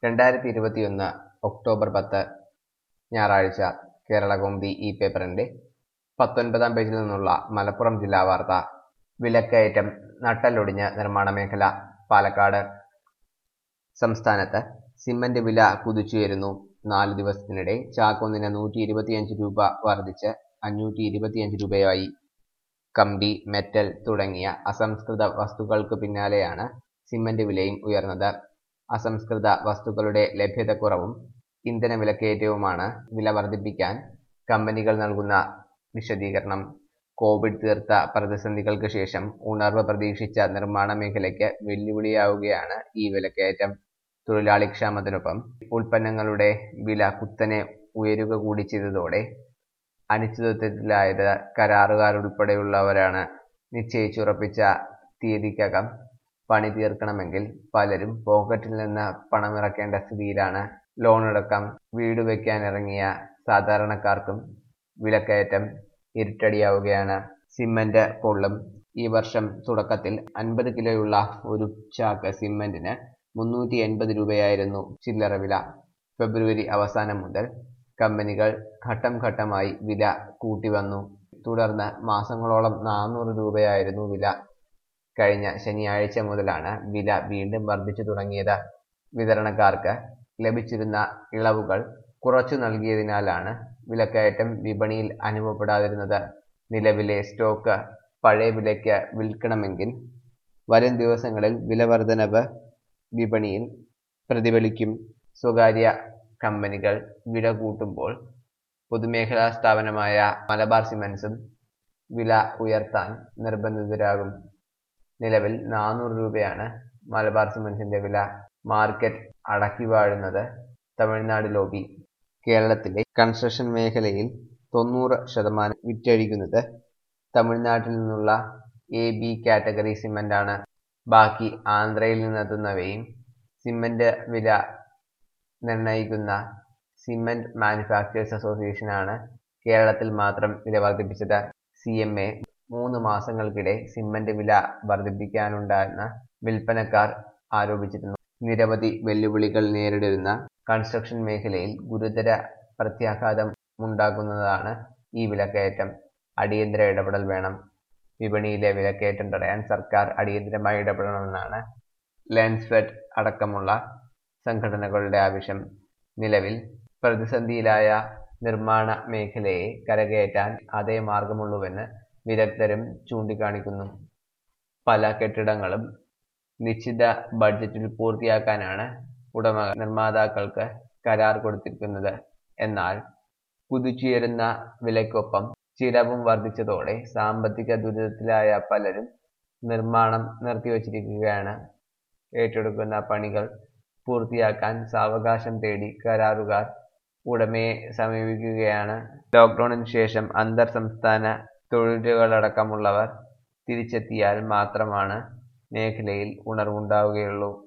രണ്ടായിരത്തി ഇരുപത്തിയൊന്ന് ഒക്ടോബർ പത്ത് ഞായറാഴ്ച കേരളകൗമുദി ഈ പേപ്പറിന്റെ പത്തൊൻപതാം പേജിൽ നിന്നുള്ള മലപ്പുറം ജില്ലാ വാർത്ത വിലക്കയറ്റം നട്ടലൊടിഞ്ഞ് നിർമ്മാണ മേഖല പാലക്കാട് സംസ്ഥാനത്ത് സിമന്റ് വില കുതിച്ചുയരുന്നു നാല് ദിവസത്തിനിടെ ചാക്കൊന്നിന് നൂറ്റി ഇരുപത്തിയഞ്ച് രൂപ വർദ്ധിച്ച് അഞ്ഞൂറ്റി ഇരുപത്തിയഞ്ച് രൂപയായി കമ്പി മെറ്റൽ തുടങ്ങിയ അസംസ്കൃത വസ്തുക്കൾക്ക് പിന്നാലെയാണ് സിമന്റ് വിലയും ഉയർന്നത് അസംസ്കൃത വസ്തുക്കളുടെ ലഭ്യതക്കുറവും ഇന്ധന വിലക്കയറ്റവുമാണ് വില വർദ്ധിപ്പിക്കാൻ കമ്പനികൾ നൽകുന്ന വിശദീകരണം കോവിഡ് തീർത്ത പ്രതിസന്ധികൾക്ക് ശേഷം ഉണർവ് പ്രതീക്ഷിച്ച നിർമ്മാണ മേഖലയ്ക്ക് വെല്ലുവിളിയാവുകയാണ് ഈ വിലക്കയറ്റം തൊഴിലാളി ക്ഷാമത്തിനൊപ്പം ഉൽപ്പന്നങ്ങളുടെ വില കുത്തനെ ഉയരുക കൂടി ചെയ്തതോടെ അനിശ്ചിതത്വത്തിലായത് കരാറുകാരുൾപ്പെടെയുള്ളവരാണ് നിശ്ചയിച്ചുറപ്പിച്ച തീയതിക്കകം പണി തീർക്കണമെങ്കിൽ പലരും പോക്കറ്റിൽ നിന്ന് പണമിറക്കേണ്ട സ്ഥിതിയിലാണ് ലോണടക്കം വീട് വയ്ക്കാനിറങ്ങിയ സാധാരണക്കാർക്കും വിലക്കയറ്റം ഇരുട്ടടിയാവുകയാണ് സിമന്റ് പൊള്ളും ഈ വർഷം തുടക്കത്തിൽ അൻപത് കിലോയുള്ള ഒരു ചാക്ക് സിമന്റിന് മുന്നൂറ്റി എൺപത് രൂപയായിരുന്നു ചില്ലറ വില ഫെബ്രുവരി അവസാനം മുതൽ കമ്പനികൾ ഘട്ടം ഘട്ടമായി വില കൂട്ടി വന്നു തുടർന്ന് മാസങ്ങളോളം നാനൂറ് രൂപയായിരുന്നു വില കഴിഞ്ഞ ശനിയാഴ്ച മുതലാണ് വില വീണ്ടും വർദ്ധിച്ചു തുടങ്ങിയത് വിതരണക്കാർക്ക് ലഭിച്ചിരുന്ന ഇളവുകൾ കുറച്ചു നൽകിയതിനാലാണ് വിലക്കയറ്റം വിപണിയിൽ അനുഭവപ്പെടാതിരുന്നത് നിലവിലെ സ്റ്റോക്ക് പഴയ വിലയ്ക്ക് വിൽക്കണമെങ്കിൽ വരും ദിവസങ്ങളിൽ വില വർധനവ് വിപണിയിൽ പ്രതിഫലിക്കും സ്വകാര്യ കമ്പനികൾ വില കൂട്ടുമ്പോൾ പൊതുമേഖലാ സ്ഥാപനമായ മലബാർ സിമന്റ്സും വില ഉയർത്താൻ നിർബന്ധിതരാകും നിലവിൽ നാനൂറ് രൂപയാണ് മലബാർ സിമന്റ്സിന്റെ വില മാർക്കറ്റ് അടക്കി വാഴുന്നത് തമിഴ്നാട് ലോബി കേരളത്തിലെ കൺസ്ട്രക്ഷൻ മേഖലയിൽ തൊണ്ണൂറ് ശതമാനം വിറ്റഴിക്കുന്നത് തമിഴ്നാട്ടിൽ നിന്നുള്ള എ ബി കാറ്റഗറി സിമന്റ് ആണ് ബാക്കി ആന്ധ്രയിൽ നിന്നെത്തുന്നവയും സിമന്റ് വില നിർണ്ണയിക്കുന്ന സിമന്റ് മാനുഫാക്ചേഴ്സ് അസോസിയേഷൻ ആണ് കേരളത്തിൽ മാത്രം വില വർദ്ധിപ്പിച്ചത് സി എം എ മൂന്ന് മാസങ്ങൾക്കിടെ സിമന്റ് വില വർദ്ധിപ്പിക്കാനുണ്ടായെന്ന് വിൽപ്പനക്കാർ ആരോപിച്ചിരുന്നു നിരവധി വെല്ലുവിളികൾ നേരിടുന്ന കൺസ്ട്രക്ഷൻ മേഖലയിൽ ഗുരുതര പ്രത്യാഘാതം ഉണ്ടാക്കുന്നതാണ് ഈ വിലക്കയറ്റം അടിയന്തര ഇടപെടൽ വേണം വിപണിയിലെ വിലക്കയറ്റം തടയാൻ സർക്കാർ അടിയന്തരമായി ഇടപെടണമെന്നാണ് ലെൻസ്ഫെഡ് അടക്കമുള്ള സംഘടനകളുടെ ആവശ്യം നിലവിൽ പ്രതിസന്ധിയിലായ നിർമ്മാണ മേഖലയെ കരകയറ്റാൻ അതേ മാർഗമുള്ളൂവെന്ന് വിദഗ്ധരും ചൂണ്ടിക്കാണിക്കുന്നു പല കെട്ടിടങ്ങളും നിശ്ചിത ബഡ്ജറ്റിൽ പൂർത്തിയാക്കാനാണ് ഉടമ നിർമ്മാതാക്കൾക്ക് കരാർ കൊടുത്തിരിക്കുന്നത് എന്നാൽ കുതിച്ചുയരുന്ന വിലയ്ക്കൊപ്പം ചിലവും വർദ്ധിച്ചതോടെ സാമ്പത്തിക ദുരിതത്തിലായ പലരും നിർമ്മാണം നിർത്തിവച്ചിരിക്കുകയാണ് ഏറ്റെടുക്കുന്ന പണികൾ പൂർത്തിയാക്കാൻ സാവകാശം തേടി കരാറുകാർ ഉടമയെ സമീപിക്കുകയാണ് ലോക്ക്ഡൌണിന് ശേഷം അന്തർ സംസ്ഥാന തൊഴിലുകളടക്കമുള്ളവർ തിരിച്ചെത്തിയാൽ മാത്രമാണ് മേഖലയിൽ ഉണർവുണ്ടാവുകയുള്ളൂ